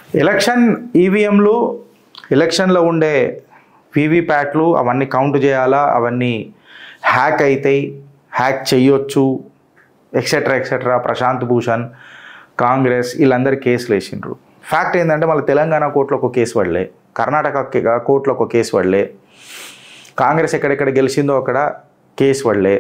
Election ఈవీఎంలు ఎలక్షన్లో ఉండే వీవీప్యాట్లు అవన్నీ కౌంట్ చేయాలా అవన్నీ హ్యాక్ అవుతాయి హ్యాక్ చేయొచ్చు ఎక్సెట్రా ఎక్సెట్రా ప్రశాంత్ భూషణ్ కాంగ్రెస్ వీళ్ళందరూ కేసులు వేసిండ్రు ఫ్యాక్ట్ ఏంటంటే మళ్ళీ తెలంగాణ కోర్టులో ఒక కేసు పడలే కర్ణాటక కే- కోర్టులో ఒక కేసు పడలే కాంగ్రెస్ ఎక్కడెక్కడ గెలిచిందో అక్కడ కేసు పడలే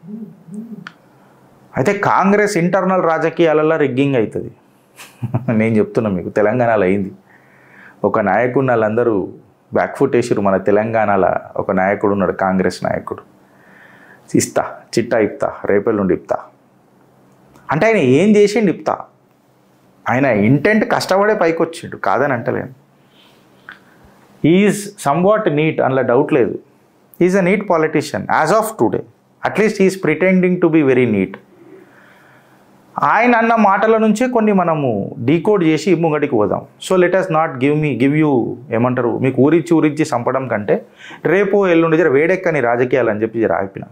అయితే కాంగ్రెస్ ఇంటర్నల్ రాజకీయాలలో రిగ్గింగ్ అవుతుంది నేను చెప్తున్నా మీకు తెలంగాణలో అయింది ఒక నాయకుడిని వాళ్ళందరూ బ్యాక్ ఫుట్ వేసిరు మన తెలంగాణలో ఒక నాయకుడు ఉన్నాడు కాంగ్రెస్ నాయకుడు ఇస్తా చిట్టా ఇప్తా రేపెల్లుండి ఇప్తా అంటే ఆయన ఏం చేసిండు ఇప్తా ఆయన ఇంటెంట్ కష్టపడే పైకి వచ్చిండు కాదని అంటలేను ఈజ్ సమ్వాట్ నీట్ అందులో డౌట్ లేదు is a neat politician as of today at least is pretending to be very neat ఆయన అన్న మాటల నుంచే కొన్ని మనము డీకోడ్ చేసి ముంగటికి పోదాం so let us not give me give you ఏమంటారు మీకు ఊరిచ్చి ఊరిచ్చి చంపడం కంటే రేపు ఎల్లుండి జర వేడెక్కని రాజకీయాలు అని చెప్పి జర ఆపిన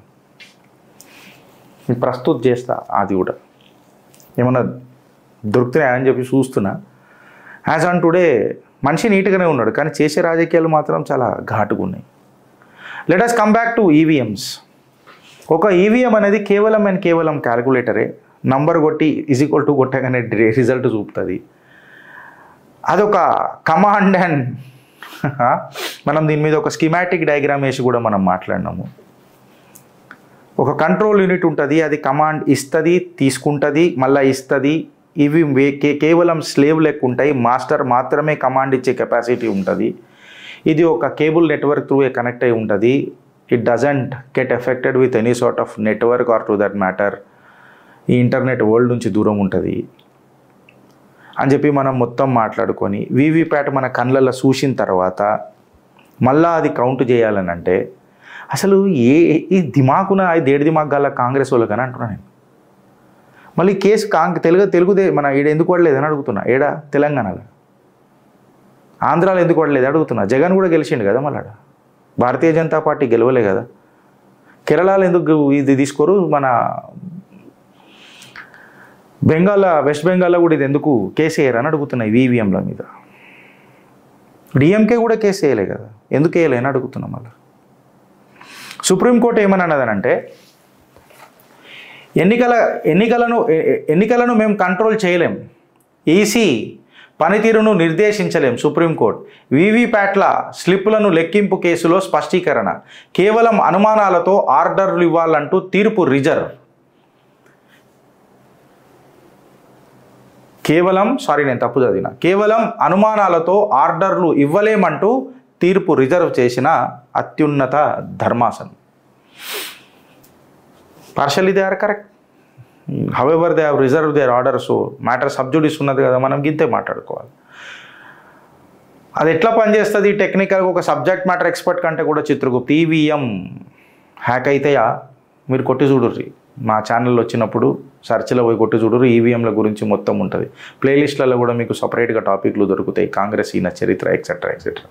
మీకు ప్రస్తుత చేస్తా అది కూడా ఏమన్నా దొరుకుతున్నాయని చెప్పి చూస్తున్నా యాజ్ ఆన్ టుడే మనిషి నీట్గానే ఉన్నాడు కానీ చేసే రాజకీయాలు మాత్రం చాలా ఘాటుగా ఉన్నాయి let us come back to EVMs ఒక ఈవీఎం అనేది కేవలం అండ్ కేవలం క్యాలిక్యులేటరే నంబర్ కొట్టి ఈజ్ ఈక్వల్ టు కొట్టగానే రిజల్ట్ చూపుతుంది అదొక కమాండ్ అండ్ మనం దీని మీద ఒక స్కిమాటిక్ డయాగ్రామ్ వేసి కూడా మనం మాట్లాడినాము ఒక కంట్రోల్ యూనిట్ ఉంటుంది అది కమాండ్ ఇస్తుంది తీసుకుంటుంది మళ్ళీ ఇస్తుంది ఇవి వే- కే- కేవలం స్లేవ్ లెక్క ఉంటాయి మాస్టర్ మాత్రమే కమాండ్ ఇచ్చే కెపాసిటీ ఉంటుంది ఇది ఒక కేబుల్ నెట్వర్క్ త్రూ కనెక్ట్ అయి ఉంటుంది it doesn't get affected with any sort of network or to that matter ఈ ఇంటర్నెట్ వరల్డ్ నుంచి దూరం ఉంటుంది అని చెప్పి మనం మొత్తం మాట్లాడుకొని వీవీప్యాట్ మన కళ్ళల్లో చూసిన తర్వాత మళ్ళా అది కౌంట్ చేయాలని అంటే అసలు ఏ ఈ దిమాకున ఇది ఏడు దిమాగ్ గల కాంగ్రెస్ వాళ్ళకని అంటున్నాను నేను మళ్ళీ ఈ కేసు కాంగ్ తెలుగు తెలుగుదే మన ఈడ ఎందుకు పడలేదని అడుగుతున్నా ఏడా తెలంగాణలో ఆంధ్రాలో ఎందుకు పడలేదు అడుగుతున్నా జగన్ కూడా గెలిచిండు కదా మళ్ళీ ఆడ. భారతీయ జనతా పార్టీ గెలవలే కదా కేరళలో ఎందుకు ఇది తీసుకోరు మన బెంగాల్ వెస్ట్ బెంగాల్లో కూడా ఇది ఎందుకు కేసు వేయరు అని అడుగుతున్నాయి ఈవీఎంల మీద డిఎంకే కూడా కేసు వేయలే కదా ఎందుకు వేయలే అని అడుగుతున్నాం మళ్ళీ సుప్రీంకోర్టు ఏమని అన్నదనంటే ఎన్నికల ఎన్నికలను ఎ- ఎ- ఎన్నికలను మేము కంట్రోల్ చేయలేం ఈసీ పనితీరును నిర్దేశించలేం సుప్రీంకోర్టు వీవీప్యాట్ల స్లిప్పులను లెక్కింపు కేసులో స్పష్టీకరణ కేవలం అనుమానాలతో ఆర్డర్లు ఇవ్వాలంటూ తీర్పు రిజర్వ్ కేవలం సారీ నేను తప్పు చదివిన కేవలం అనుమానాలతో ఆర్డర్లు ఇవ్వలేమంటూ తీర్పు రిజర్వ్ చేసిన అత్యున్నత ధర్మాసనం partially they are correct however they have reserve their order so matter sub judice ఉన్నది కదా మనం గింతే మాట్లాడుకోవాలి అది ఎట్లా పనిచేస్తుంది టెక్నికల్గా ఒక సబ్జెక్ట్ మ్యాటర్ ఎక్స్పర్ట్ కంటే కూడా చిత్రగుప్త ఈవీఎం హ్యాక్ అయితేయా మీరు కొట్టి చూడుర్రి మా ఛానల్లో వచ్చినప్పుడు సెర్చ్లో పోయి కొట్టి చూడరు ఈవీఎంల గురించి మొత్తం ఉంటుంది ప్లేలిస్ట్లలో కూడా మీకు సపరేట్గా టాపిక్లు దొరుకుతాయి కాంగ్రెస్ ఈయన చరిత్ర etcetera etcetera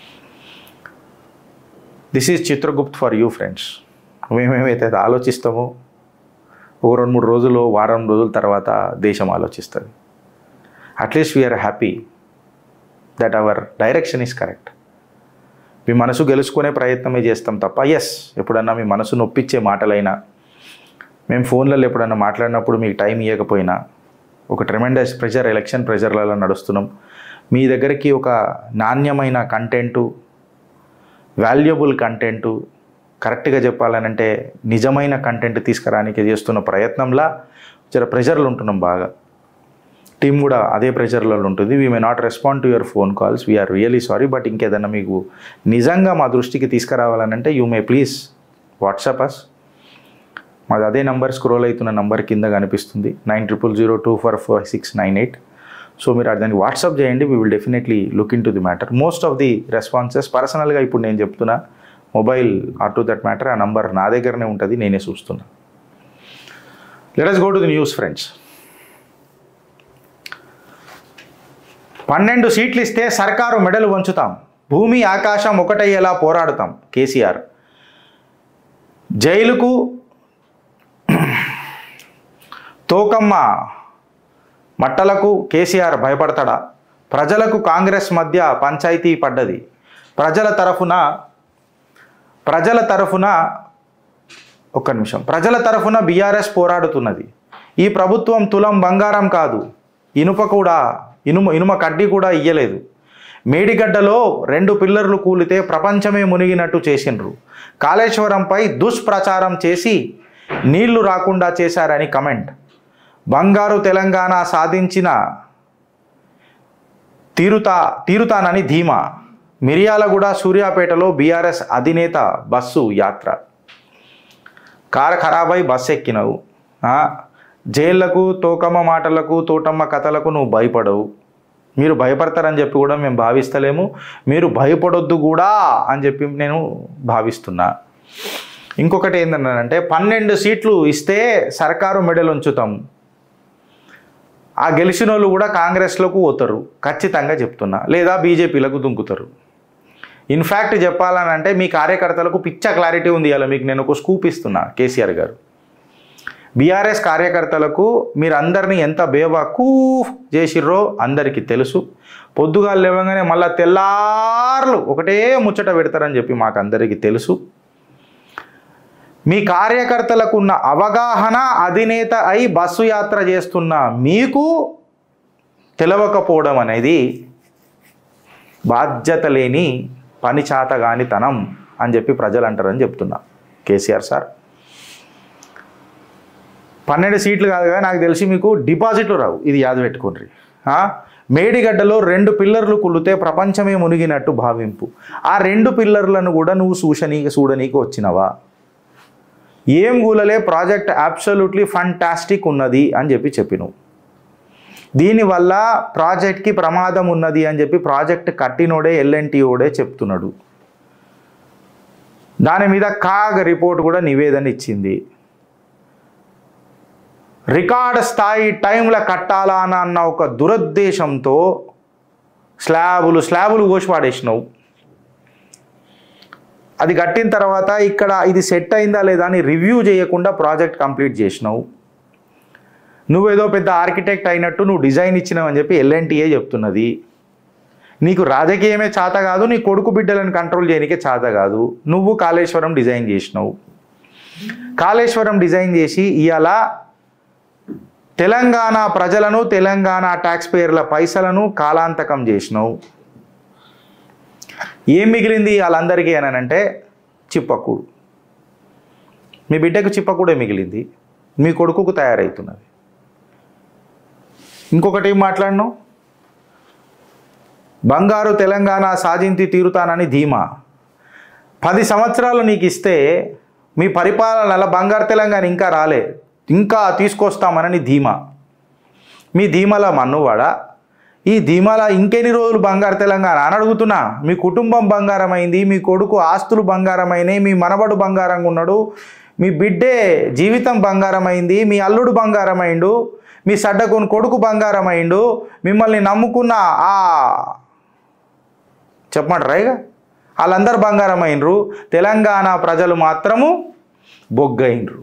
this is Chitragupt for you friends మేమేమైతే ఆలోచిస్తామో ఒక రెండు మూడు రోజులు వారం రోజుల తర్వాత దేశం ఆలోచిస్తుంది at least we're happy that our direction is correct మీ మనసు గెలుచుకునే ప్రయత్నమే చేస్తాం తప్ప ఎస్ ఎప్పుడన్నా మీ మనసు నొప్పించే మాటలైనా మేము ఫోన్లలో ఎప్పుడన్నా మాట్లాడినప్పుడు మీకు టైం ఇవ్వకపోయినా ఒక ట్రెమెండస్ ప్రెషర్ ఎలక్షన్ ప్రెషర్లలో నడుస్తున్నాం మీ దగ్గరికి ఒక నాణ్యమైన కంటెంటు వాల్యుబుల్ కంటెంటు కరెక్ట్గా చెప్పాలనంటే నిజమైన కంటెంట్ తీసుకురానికి చేస్తున్న ప్రయత్నంలా జర ప్రెషర్లు ఉంటున్నాం బాగా టీం కూడా అదే ప్రెషర్లలో ఉంటుంది we may not respond to your phone calls we're really sorry but ఇంకేదన్నా మీకు నిజంగా మా దృష్టికి తీసుకురావాలనంటే you may please WhatsApp us మాది అదే నంబర్ స్క్రోల్ అవుతున్న నంబర్ కింద కనిపిస్తుంది nine triple zero two four four six nine eight so మీరు దాన్ని వాట్సాప్ చేయండి we will definitely look into the matter most of the responses పర్సనల్గా ఇప్పుడు నేను చెప్తున్నా mobile or to that matter ఆ నంబర్ నా దగ్గరనే ఉంటుంది నేనే చూస్తున్నా let us go to the news friends పన్నెండు సీట్లు ఇస్తే సర్కారు మెడలు వంచుతాం భూమి ఆకాశం ఒకటయ్యేలా పోరాడుతాం కేసీఆర్ జైలుకు తోకమ్మ మట్టలకు కేసీఆర్ భయపడతాడా ప్రజలకు కాంగ్రెస్ మధ్య పంచాయతీ పడ్డది ప్రజల తరఫున ప్రజల తరఫున ఒక్క నిమిషం ప్రజల తరఫున బీఆర్ఎస్ పోరాడుతున్నది ఈ ప్రభుత్వం తులం బంగారం కాదు ఇనుప కూడా ఇనుమ ఇనుమ కడ్డీ కూడా ఇయ్యలేదు మేడిగడ్డలో రెండు పిల్లర్లు కూలితే ప్రపంచమే మునిగినట్టు చేసిండ్రు కాళేశ్వరంపై దుష్ప్రచారం చేసి నీళ్లు రాకుండా చేశారని కమెంట్ బంగారు తెలంగాణ సాధించిన తీరుతా తీరుతానని ధీమా మిర్యాలగూడ సూర్యాపేటలో బీఆర్ఎస్ అధినేత బస్సు యాత్ర కారు ఖరాబై బస్సు ఎక్కినవు ఆ, జైళ్లకు తోకమ్మ మాటలకు తోటమ్మ కథలకు నువ్వు భయపడవు మీరు భయపడతారని చెప్పి కూడా మేము భావిస్తలేము మీరు భయపడొద్దు కూడా అని చెప్పి నేను భావిస్తున్నా ఇంకొకటి ఏంటంటే పన్నెండు సీట్లు ఇస్తే సర్కారు మెడలు ఉంచుతాం ఆ గెలిచిన వాళ్ళు కూడా కాంగ్రెస్లోకి పోతారు ఖచ్చితంగా చెప్తున్నా లేదా బీజేపీలకు దుంకుతారు ఇన్ఫ్యాక్ట్ చెప్పాలని అంటే మీ కార్యకర్తలకు పిచ్చ క్లారిటీ ఉంది ఇలా మీకు నేను ఒక స్కూప్ ఇస్తున్నా కేసీఆర్ గారు బీఆర్ఎస్ కార్యకర్తలకు మీరు అందరినీ ఎంత బేవాకు చేసిర్రో అందరికీ తెలుసు పొద్దుగా లేవగానే మళ్ళా తెల్లార్లు ఒకటే ముచ్చట పెడతారని చెప్పి మాకు అందరికీ తెలుసు మీ కార్యకర్తలకు ఉన్న అవగాహన అధినేత అయి బస్సు యాత్ర చేస్తున్న మీకు తెలవకపోవడం అనేది బాధ్యత లేని పని చాతగానితనం అని చెప్పి ప్రజలు అంటారని చెప్తున్నా కేసీఆర్ సార్ పన్నెండు సీట్లు కాదు కదా నాకు తెలిసి మీకు డిపాజిట్లు రావు ఇది యాద పెట్టుకోండి ఆ? మేడిగడ్డలో రెండు పిల్లర్లు కుల్లితే ప్రపంచమే మునిగినట్టు భావింపు ఆ రెండు పిల్లర్లను కూడా నువ్వు చూసనీ చూడనీకి వచ్చినవా ఏం కూలలే ప్రాజెక్ట్ అబ్సల్యూట్లీ ఫంటాస్టిక్ ఉన్నది అని చెప్పి చెప్పినావు దీనివల్ల ప్రాజెక్ట్కి ప్రమాదం ఉన్నది అని చెప్పి ప్రాజెక్ట్ కట్టినోడే ఎల్ఎన్టీఓడే చెప్తున్నాడు దాని మీద కాగ్ రిపోర్ట్ కూడా నివేదన ఇచ్చింది రికార్డ్ స్థాయి టైంలో కట్టాలా అని అన్న ఒక దురుద్దేశంతో స్లాబులు స్లాబులు కోసి పాడేసినావు అది కట్టిన తర్వాత ఇక్కడ ఇది సెట్ అయిందా లేదా అని రివ్యూ చేయకుండా ప్రాజెక్ట్ కంప్లీట్ చేసినావు నువ్వేదో పెద్ద ఆర్కిటెక్ట్ అయినట్టు నువ్వు డిజైన్ ఇచ్చినావని చెప్పి ఎల్ఎన్టీఏ చెప్తున్నది నీకు రాజకీయమే చేత కాదు నీ కొడుకు బిడ్డలను కంట్రోల్ చేయనికే చేత కాదు నువ్వు కాళేశ్వరం డిజైన్ చేసినావు కాళేశ్వరం డిజైన్ చేసి ఇవాళ తెలంగాణ ప్రజలను తెలంగాణ ట్యాక్స్ పేర్ల పైసలను కాలాంతకం చేసినావు ఏం మిగిలింది వాళ్ళందరికీ అని అంటే చిప్పకూడు మీ బిడ్డకు చిప్పకూడే మిగిలింది మీ కొడుకుకు తయారవుతున్నది ఇంకొకటి ఏం మాట్లాడినావు బంగారు తెలంగాణ సాధించి తీరుతానని ధీమా పది సంవత్సరాలు నీకు ఇస్తే మీ పరిపాలనలో బంగారు తెలంగాణ ఇంకా రాలే ఇంకా తీసుకొస్తామనని ధీమా మీ ధీమల మన్నువాడ ఈ ధీమాల ఇంకెన్ని రోజులు బంగారు తెలంగాణ అని అడుగుతున్నా మీ కుటుంబం బంగారమైంది మీ కొడుకు ఆస్తులు బంగారమైనాయి మీ మనవడు బంగారంగా ఉన్నాడు మీ బిడ్డే జీవితం బంగారమైంది మీ అల్లుడు బంగారమైండు మీ సడ్డకుని కొడుకు బంగారమైండు మిమ్మల్ని నమ్ముకున్న ఆ చెప్పమంటారా ఇక వాళ్ళందరూ బంగారమైనరు తెలంగాణ ప్రజలు మాత్రము బొగ్గైనరు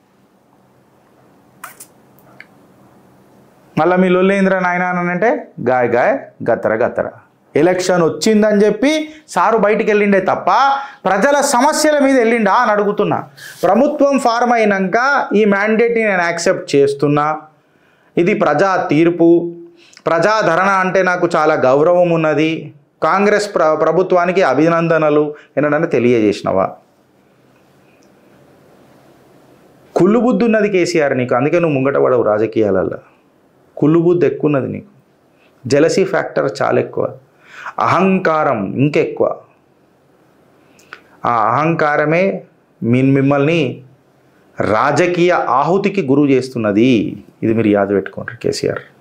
మళ్ళీ మీ లొల్లేంద్ర నాయన అని అంటే గాయ గాయ గత్తర గత్తర ఎలక్షన్ వచ్చిందని చెప్పి సారు బయటికి వెళ్ళిండే తప్ప ప్రజల సమస్యల మీద వెళ్ళిండా అని అడుగుతున్నా ప్రభుత్వం ఫార్మ్ అయినాక ఈ మ్యాండేట్ని నేను యాక్సెప్ట్ చేస్తున్నా ఇది ప్రజా తీర్పు ప్రజాధరణ అంటే నాకు చాలా గౌరవం ఉన్నది కాంగ్రెస్ ప్ర ప్రభుత్వానికి అభినందనలు ఏంటంటే తెలియజేసినవా కుళ్ళు బుద్ధి ఉన్నది కేసీఆర్ నీకు అందుకే నువ్వు ముంగట పడవు రాజకీయాలలో కుళ్ళు బుద్ధి ఎక్కువ ఉన్నది నీకు జలసీ ఫ్యాక్టర్ చాలా ఎక్కువ అహంకారం ఇంకెక్కువ ఆ అహంకారమే మీ మిమ్మల్ని రాజకీయ ఆహుతికి గురువు చేస్తున్నది ఇది మీరు యాద పెట్టుకోండి కేసీఆర్